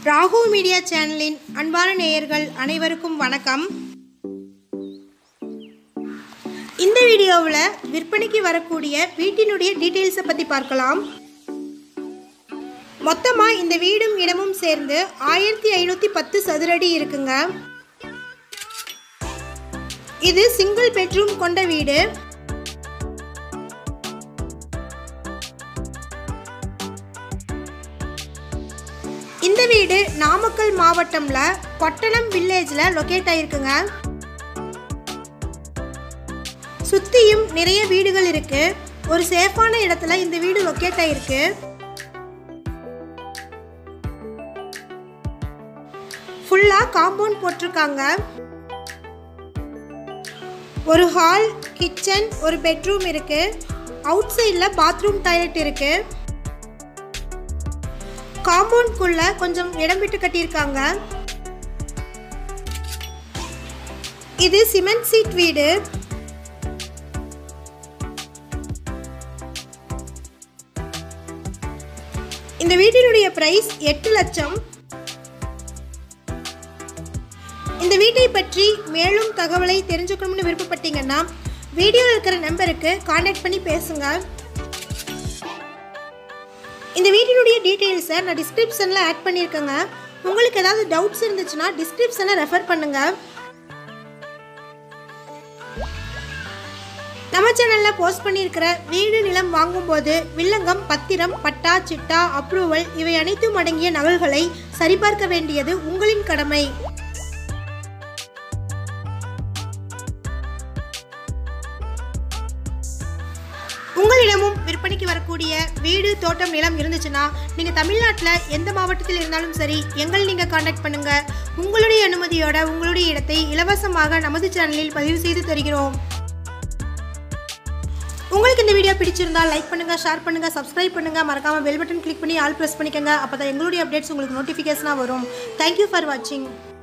Rahu media சேனலின் அன்பான நேயர்கள் அனைவருக்கும் வணக்கம் இந்த வீடியோவில் விற்பனைக்கு வரக்கூடிய வீட்டினுடைய டீட்டெயில்ஸை பற்றி பார்க்கலாம் மொத்தமாக இந்த வீடும் இடமும் சேர்ந்து ஆயிரத்தி ஐநூற்றி பத்து சதுரடி இருக்குங்க இது சிங்கிள் பெட்ரூம் கொண்ட வீடு இந்த வீடு நாமக்கல் மாவட்டம்ல பட்டணம் வில்லேஜ்ல லொக்கேட் ஆயிருக்குங்க சுத்தியும் நிறைய வீடுகள் இருக்கு ஒரு சேஃபான இடத்துல இந்த வீடு லொக்கேட் ஆயிருக்கு ஃபுல்லா காம்பவுண்ட் போட்டிருக்காங்க ஒரு ஹால் கிச்சன் ஒரு பெட்ரூம் இருக்கு அவுட் சைடில் பாத்ரூம் டாய்லெட் இருக்கு காம்பவுண்ட்குள்ள கொஞ்சம் இடம் விட்டு கட்டியிருக்காங்க இது சிமெண்ட் சீட் வீடு இந்த வீட்டினுடைய பிரைஸ் எட்டு லட்சம் இந்த வீட்டை பற்றி மேலும் தகவலை தெரிஞ்சுக்கணும்னு விருப்பப்பட்டீங்கன்னா வீடியோவில் இருக்கிற நம்பருக்கு காண்டாக்ட் பண்ணி பேசுங்க இந்த வீட்டினுடைய டீட்டெயில்ஸை நான் டிஸ்கிரிப்ஷனில் ஆட் பண்ணியிருக்கேங்க உங்களுக்கு ஏதாவது டவுட்ஸ் இருந்துச்சுன்னா டிஸ்கிரிப்ஷனை ரெஃபர் பண்ணுங்க நம்ம சேனலில் போஸ்ட் பண்ணியிருக்கிற வீடு நிலம் வாங்கும்போது வில்லங்கம் பத்திரம் பட்டா சிட்டா அப்ரூவல் இவை அனைத்தும் அடங்கிய நகல்களை சரிபார்க்க வேண்டியது உங்களின் கடமை உங்களிடமும் விற்பனைக்கு வரக்கூடிய வீடு தோட்டம் நிலம் இருந்துச்சுன்னா நீங்கள் தமிழ்நாட்டில் எந்த மாவட்டத்தில் இருந்தாலும் சரி எங்கள் நீங்கள் காண்டாக்ட் பண்ணுங்க உங்களுடைய அனுமதியோட உங்களுடைய இடத்தை இலவசமாக நமது சேனலில் பதிவு செய்து தருகிறோம் உங்களுக்கு இந்த வீடியோ பிடிச்சிருந்தா லைக் பண்ணுங்க ஷேர் பண்ணுங்க சப்ஸ்கிரைப் பண்ணுங்க மறக்காம பெல் பட்டன் கிளிக் பண்ணி ஆல் ப்ரெஸ் பண்ணிக்கோங்க அப்போ தான் எங்களுடைய அப்டேட்ஸ் உங்களுக்கு நோட்டிஃபிகேஷனாக வரும் தேங்க்யூ ஃபார் வாட்சிங்